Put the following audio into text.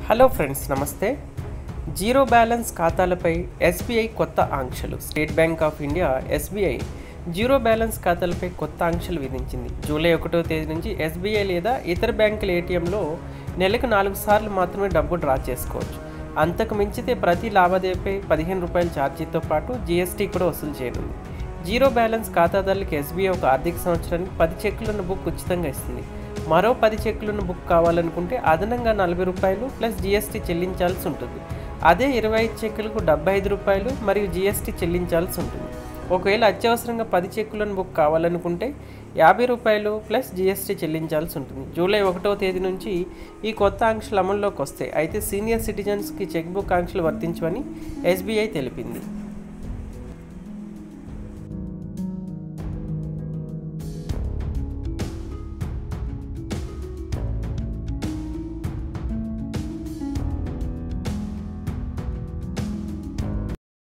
hello friends నమస్తే zero balance ఖాతాలపై SBI కొత్త ఆంక్షలు State Bank of India SBI zero balance ఖాతాలపై కొత్త ఆంక్షలు విధించింది జూలై ఒకటో తేదీ నుంచి ఎస్బీఐ లేదా ఇతర బ్యాంకుల ఏటీఎంలో నెలకు నాలుగు సార్లు మాత్రమే డబ్బు డ్రా చేసుకోవచ్చు అంతకు మించితే ప్రతి లావాదేవీపై పదిహేను రూపాయల ఛార్జీతో పాటు జీఎస్టీ కూడా వసూలు చేయనుంది జీరో బ్యాలెన్స్ ఖాతాదారులకు ఎస్బీఐ ఒక ఆర్థిక సంవత్సరానికి పది చెక్కులను బుక్ ఉచితంగా ఇస్తుంది మరో పది చెక్కులను బుక్ కావాలనుకుంటే అదనంగా నలభై రూపాయలు ప్లస్ జీఎస్టీ చెల్లించాల్సి ఉంటుంది అదే ఇరవై ఐదు చెక్కులకు డెబ్బై ఐదు రూపాయలు మరియు జీఎస్టీ చెల్లించాల్సి ఉంటుంది ఒకవేళ అత్యవసరంగా పది చెక్కులను బుక్ కావాలనుకుంటే యాభై రూపాయలు ప్లస్ జీఎస్టీ చెల్లించాల్సి ఉంటుంది జూలై ఒకటవ తేదీ నుంచి ఈ కొత్త ఆంక్షలు అమల్లోకి వస్తాయి అయితే సీనియర్ సిటిజన్స్కి చెక్ బుక్ ఆంక్షలు వర్తించవని ఎస్బీఐ తెలిపింది